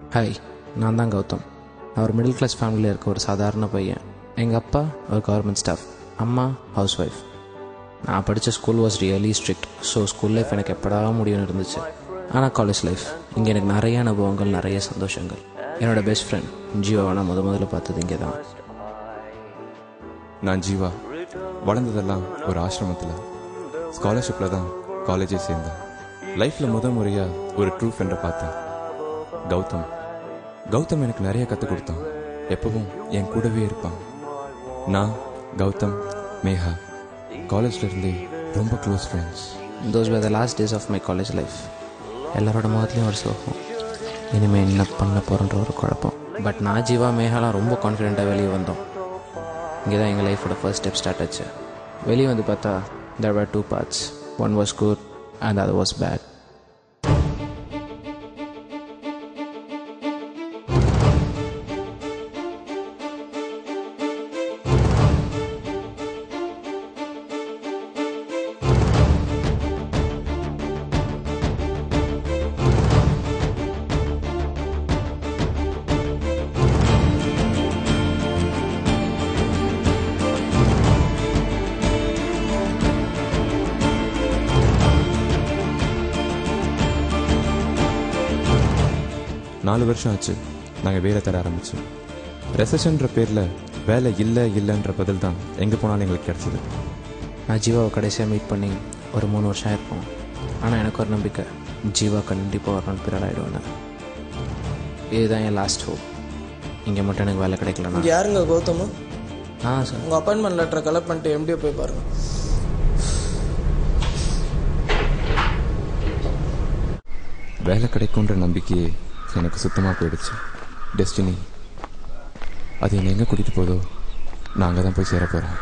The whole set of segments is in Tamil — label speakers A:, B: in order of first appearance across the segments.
A: ஹாய் நான் தான் கௌதம் நான் ஒரு மிடில் கிளாஸ் ஃபேமிலியில் இருக்க ஒரு சாதாரண பையன் எங்கள் அப்பா ஒரு கவர்மெண்ட் ஸ்டாஃப் அம்மா ஹவுஸ் ஒய்ஃப் நான் படித்த school was really strict so school life எனக்கு எப்படா முடியும்னு இருந்துச்சு ஆனால் காலேஜ் லைஃப் இங்கே எனக்கு நிறைய அனுபவங்கள் நிறைய சந்தோஷங்கள் என்னோட பெஸ்ட் ஃப்ரெண்ட் ஜீவாவை நான் முத முதல்ல பார்த்தது இங்கே தான்
B: நான் ஜீவா வளர்ந்ததெல்லாம் ஒரு ஆசிரமத்தில் ஸ்காலர்ஷிப்பில் தான் காலேஜே சேர்ந்தேன் லைஃப்பில் முத முறையாக ஒரு ட்ரூ ஃப்ரெண்டை பார்த்தேன் கௌதம் கௌதம் எனக்கு நிறைய கற்றுக் கொடுத்தான் எப்பவும் என் கூடவே இருப்பான் நான் கௌதம் மேகா காலேஜ்ல இருந்தே ரொம்ப close friends
A: those were the last days of my college life எல்லாரோட முகத்துலையும் ஒரு சோகம் இனிமேல் என்ன பண்ண போகிறன்ற ஒரு குழப்பம் பட் நான் ஜீவா மேகாலாம் ரொம்ப கான்ஃபிடென்ட்டாக வெளியே வந்தோம் இங்கே தான் எங்கள் லைஃபோட ஃபர்ஸ்ட் ஸ்டெப் ஸ்டார்ட் ஆச்சு வெளியே வந்து பார்த்தா there were two parts one was good and அது வாஸ் பேட்
B: நாலு வருஷம் ஆச்சு நாங்கள் வேலை தர ஆரம்பிச்சோம் ரெசஷன்ற பேரில் வேலை இல்லை இல்லைன்ற பதில் தான் எங்கே போனாலும் எங்களுக்கு கிடச்சிது
A: நான் ஜீவாவை கடைசியாக மீட் பண்ணி ஒரு மூணு வருஷம் ஆயிருப்போம் ஆனால் எனக்கு ஒரு நம்பிக்கை ஜீவா கண்டிப்பாக ஒரு நாள் பிறர் ஆகிடுவேன்னு இதுதான் என் லாஸ்ட் ஹோப் இங்கே மட்டும் எனக்கு வேலை கிடைக்கலன்னா
C: இங்க யாருங்க கௌதம்
A: ஆ சார்
C: உங்க அப்பாயின்மெண்ட் லெட்டரை கலெக்ட் பண்ணிட்டு எம்டிஓ போய் பாருங்க
B: வேலை கிடைக்குன்ற நம்பிக்கையே எனக்கு சுத்தமாக போயிடுச்சு டெஸ்டினி அது என்னை எங்கே கூட்டிகிட்டு போதோ நான் அங்கே தான் போய் சேர போகிறேன்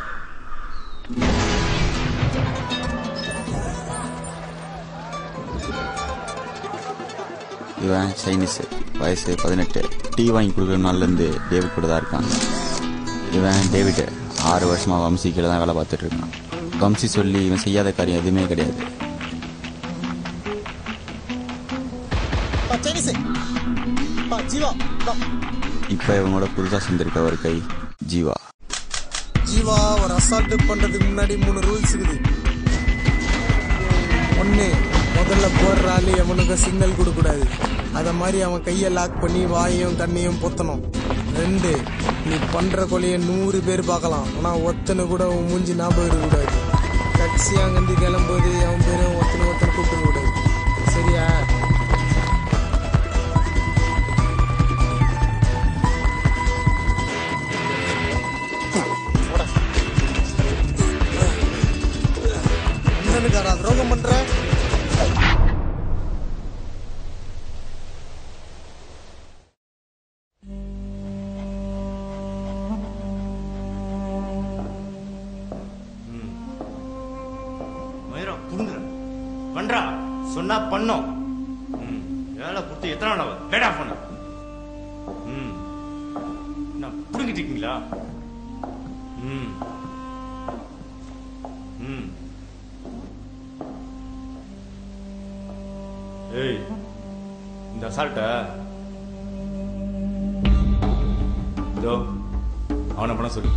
D: இவன் சைனீஸ் வயசு பதினெட்டு டீ வாங்கி கொடுக்குற நாள்லேருந்து டேவிட் கூட தான் இருக்கான் இவன் டேவிட் ஆறு வருஷமா வம்சி கீழே தான் வேலை பார்த்துட்டு இருக்கான் வம்சி சொல்லி இவன் செய்யாத காரியம் எதுவுமே கிடையாது
C: ஜீவா
D: இப்போ இவனோட புதுசாக சேர்ந்திருக்க ஒரு கை ஜீவா
C: ஜீவா ஒரு அசால்ட் பண்றதுக்கு முன்னாடி மூணு ரூல்ஸ் இருக்குது ஒண்ணு முதல்ல போடுற ஆளு எவனுக்கு சிக்னல் கொடுக்க கூடாது அத மாதிரி அவன் கையை லாக் பண்ணி வாயையும் கண்ணையும் பொத்தணும் ரெண்டு நீ பண்ற கொலைய நூறு பேர் பார்க்கலாம் ஆனா ஒத்தனை கூட உன் மூஞ்சி ஞாபகம் இருக்க கூடாது கட்சி அங்கிருந்து கிளம்பும்போது அவன் பேரும் ஒத்தனை ஒத்தனை கூப்பிட்டு கூடாது சரியா என்னனுக்காரா துரோகம் பண்ற
E: மயிரம் புடுங்குற பண்றா சொன்னா பண்ணோம் ம், வேலை கொடுத்து எத்தனை நாள் ஆகுது பேடா பண்ண ம் நான் புடுங்கிட்டு இருக்கீங்களா ம் ம் ஏய் இந்த அசால்ட்ட இதோ அவனை பண்ண சொல்லு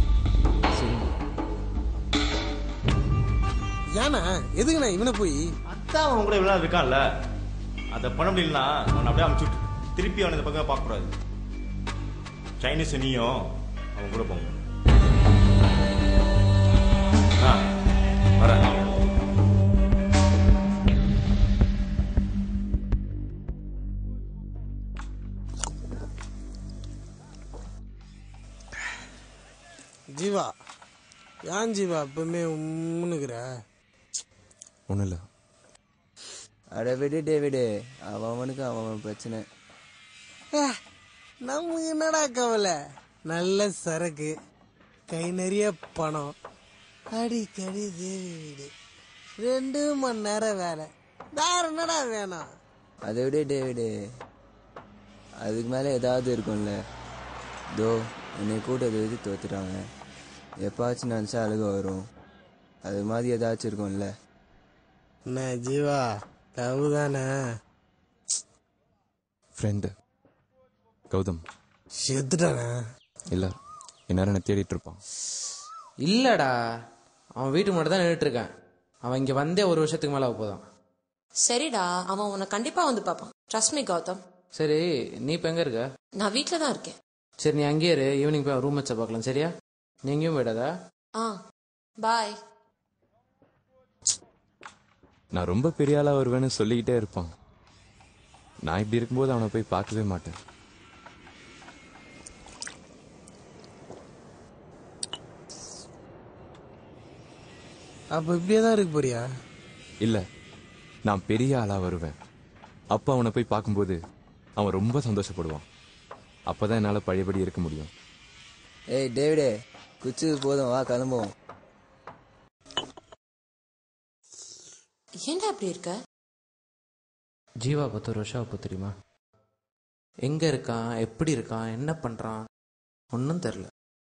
C: ஏன்னா எதுக்குண்ணா இவனை போய்
E: அதான் அவன் கூட இவ்வளவு நாள் இருக்கான்ல அதை பண்ண முடியலனா அவனை அப்படியே அமுச்சு விட்டு திருப்பி அவனை இந்த பக்கம் பார்க்க கூடாது சைனீஸ் நீயும் அவன் கூட போங்க ஆ வரேன்
C: ஜீவா ஏன் ஜீவா எப்பவுமே உம்முனுக்குற
B: ஒன்றும் இல்லை
F: அட விடு டேவிடு அவன் அவனுக்கு அவன் அவன் பிரச்சனை
C: ஏ, நமக்கு என்னடா கவலை நல்ல சரக்கு கை நிறைய பணம் அடிக்கடி தேவி வீடு ரெண்டு மணி நேரம் வேலை வேற என்னடா வேணும்
F: அதை விட டேவிடு அதுக்கு மேலே ஏதாவது இருக்கும்ல தோ என்னை கூட்டத்தை வச்சு தோத்துட்டாங்க எப்பாச்சும் நினச்சா அழுக வரும் அது மாதிரி ஏதாச்சும் இருக்கும்ல
C: என்ன ஜீவா லவ் தானே
B: ஃப்ரெண்டு கௌதம்
C: செத்துட்டானே
B: இல்லை இந்நேரம் என்ன தேடிட்டு இருப்பான்
A: இல்லடா அவன் வீட்டுக்கு மட்டும் தான் நின்றுட்டு இருக்கான் அவன் இங்க வந்தே ஒரு வருஷத்துக்கு மேல ஆகப் போதான்
G: சரிடா அவன் உன்னை கண்டிப்பா வந்து பார்ப்பான் ட்ரஸ்ட் மீ கௌதம்
A: சரி நீ இப்ப எங்க இருக்க
G: நான் வீட்டில் தான் இருக்கேன்
A: சரி நீ அங்கேயே இரு ஈவினிங் போய் ரூம் வச்ச பார்க்கலாம் சரியா நீ எங்கேயும் போயிடாத
G: ஆ பாய்
B: நான் ரொம்ப பெரிய ஆளா வருவேன்னு சொல்லிக்கிட்டே இருப்பான் நான் இப்படி இருக்கும்போது அவனை போய் பார்க்கவே மாட்டேன்
C: அப்ப இப்படியே தான் இருக்க போறியா
B: இல்ல நான் பெரிய ஆளா வருவேன் அப்ப அவனை போய் பார்க்கும்போது அவன் ரொம்ப சந்தோஷப்படுவான் அப்பதான் என்னால பழையபடி இருக்க முடியும்
F: ஏய் டேவிடே குச்சிது போதும் வா கிளம்புவோம்
G: ஏன்டா இப்படி இருக்க
A: ஜீவா பத்து ஒரு வருஷம் ஆகப் தெரியுமா எங்க இருக்கான் எப்படி இருக்கான் என்ன பண்றான் ஒன்றும் தெரில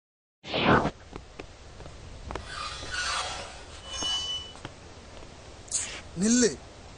C: நில்லு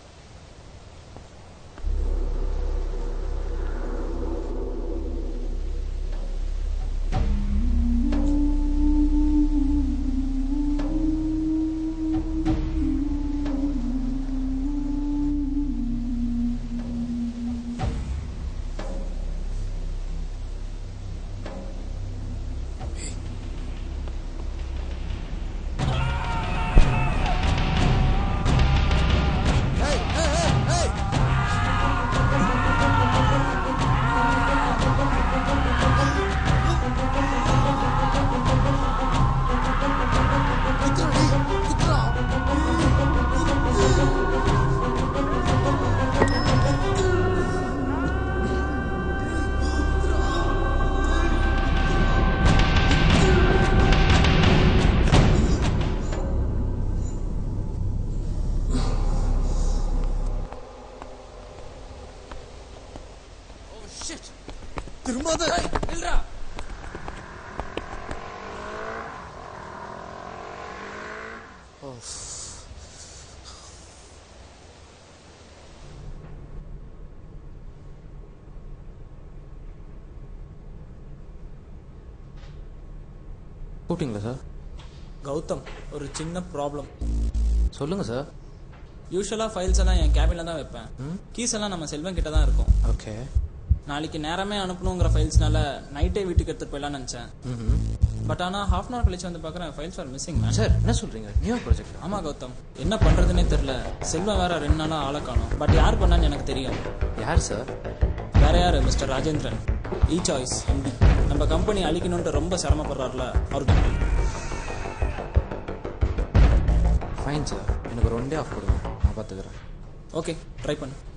C: திரும்பாத
A: கூப்பிட்டீங்களா சார்
H: கௌதம் ஒரு சின்ன ப்ராப்ளம்
A: சொல்லுங்க சார்
H: யூஸ்வலாக ஃபைல்ஸ் எல்லாம் என் கேபினில் தான் வைப்பேன் கீஸ் எல்லாம் நம்ம செல்வன் கிட்ட தான் இருக்கும்
A: ஓகே
H: நாளைக்கு நேரமே அனுப்பணுங்கிற ஃபைல்ஸ்னால நைட்டே வீட்டுக்கு எடுத்துட்டு போயிடலாம்னு நினச்சேன் பட் ஆனால் ஹாஃப் அன் ஹவர் கழிச்சு வந்து பார்க்குறேன் files are missing man
A: sir என்ன சொல்றீங்க நியூ ப்ராஜெக்ட்
H: ஆமா கௌதம் என்ன பண்றதுனே தெரியல செல்வம் வேற ரெண்டு நாளா ஆளை காணும் பட் யார் பண்ணான்னு எனக்கு தெரியும்
A: யார் சார்
H: வேற யாரு mister Rajendran E choice MD நம்ம கம்பெனி அழிக்கணும்ட்டு ரொம்ப சிரமப்படுறாருல அவர் தான்
A: ஃபைன் சார் எனக்கு ஒரு ஒன் டே ஆஃப் கொடுங்க நான் பார்த்துக்கிறேன்
H: ஓகே ட்ரை பண்ணு